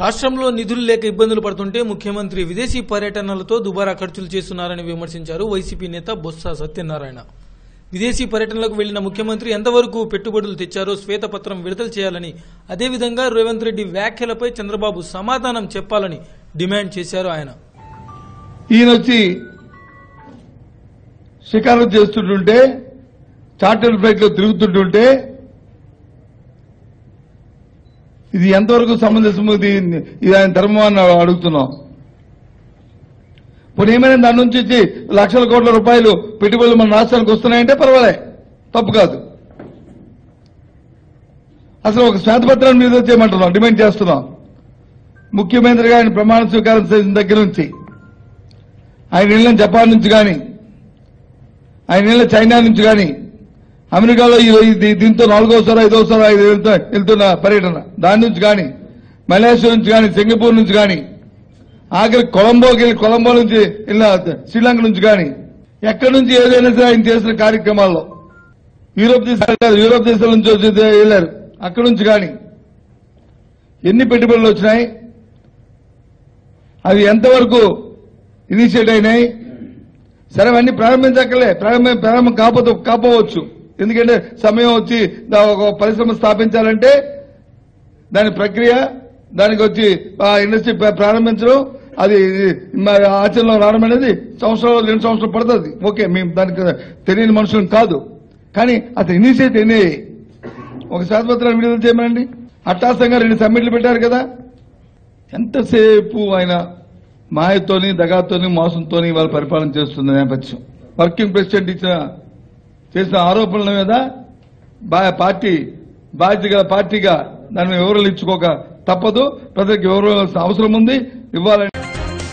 రాష్ట్రంలో నిధులు లేక ఇబ్బందులు పడుతుంటే ముఖ్యమంత్రి విదేశీ పర్యటనలతో దుబారా ఖర్చులు చేస్తున్నారని విమర్శించారు వైసీపీ నేత బొత్స సత్యనారాయణ విదేశీ పర్యటనలకు వెళ్లిన ముఖ్యమంత్రి ఎంతవరకు పెట్టుబడులు తెచ్చారో శ్వేతపత్రం విడుదల చేయాలని అదేవిధంగా రేవంత్ రెడ్డి వ్యాఖ్యలపై చంద్రబాబు సమాధానం చెప్పాలని డిమాండ్ చేశారు ఆయన ఈయన వచ్చి షికారు చేస్తుంటుంటే చార్టర్డ్ ఫ్లైట్ లో తిరుగుతుంటుంటే ఇది ఎంతవరకు సమంజసం ఇది ఇది ఆయన ధర్మం అని అడుగుతున్నాం పోనీ ఏమైనా దాని నుంచి వచ్చి లక్షల కోట్ల రూపాయలు పెట్టుబడులు మన రాష్ట్రానికి వస్తున్నాయంటే పర్వాలే తప్పు కాదు అసలు ఒక శ్వేతపత్రాన్ని మీద చేయమంటున్నాం డిమాండ్ చేస్తున్నాం ముఖ్యమంత్రిగా ఆయన ప్రమాణ స్వీకారం చేసిన దగ్గర నుంచి ఆయన వెళ్ళిన జపాన్ నుంచి కానీ ఆయన వెళ్ళిన చైనా నుంచి కానీ అమెరికాలో ఈ- ఈ- దీ- దీంతో నాలుగోసారి ఐదోసారి ఐదు వెళ్తూ- వెళ్తున్న పర్యటన దాని నుంచి కానీ మలేషియా నుంచి కానీ సింగపూర్ నుంచి కానీ ఆఖరి కొలంబోకి వెళ్ళి కొలంబో నుంచి వెళ్ళిన శ్రీలంక నుంచి కానీ ఎక్కడి నుంచి ఏదైనా సరే ఆయన చేసిన కార్యక్రమాల్లో యూరోప్ దేశాలు కాదు, యూరోప్ దేశాల నుంచి వచ్చి వెళ్ళారు అక్కడి నుంచి కానీ ఎన్ని పెట్టుబడులు వచ్చినాయి అవి ఎంతవరకు ఇనిషియేట్ అయినాయి సరే అవన్నీ ప్రారంభించక్కలే ప్రారంభం ప్రారంభం కాకపోతే కాపోవచ్చు ఎందుకంటే సమయం వచ్చి దా- ఒక పరిశ్రమ స్థాపించాలంటే దాని ప్రక్రియ దానికి వచ్చి ఆ ఇండస్ట్రీ ప్ర- ప్రారంభించడం అది మరి ఆచరణలో రావడం అనేది సంవత్సరాలు రెండు సంవత్సరాలు పడుతుంది ఓకే మేము దానికి తెలియని మనుషులం కాదు కానీ అసలు ఇనిషియేట్ అయినాయి ఒక శాతపత్రాన్ని విడుదల చేయమనండి అట్టాసంగా రెండు సమ్మిట్లు పెట్టారు కదా ఎంతసేపు ఆయన మాయతోని దగాతోని మోసంతోని వాళ్ళ పరిపాలన చేస్తున్న నేపథ్యం వర్కింగ్ ప్రెసిడెంట్ ఇచ్చిన చేసిన ఆరోపణల మీద బా- పార్టీ బాధ్యత గల పార్టీగా దాని మీద వివరాలు ఇచ్చుకోక తప్పదు ప్రజలకు వివరాలు అవసరం ఉంది ఇవ్వాలని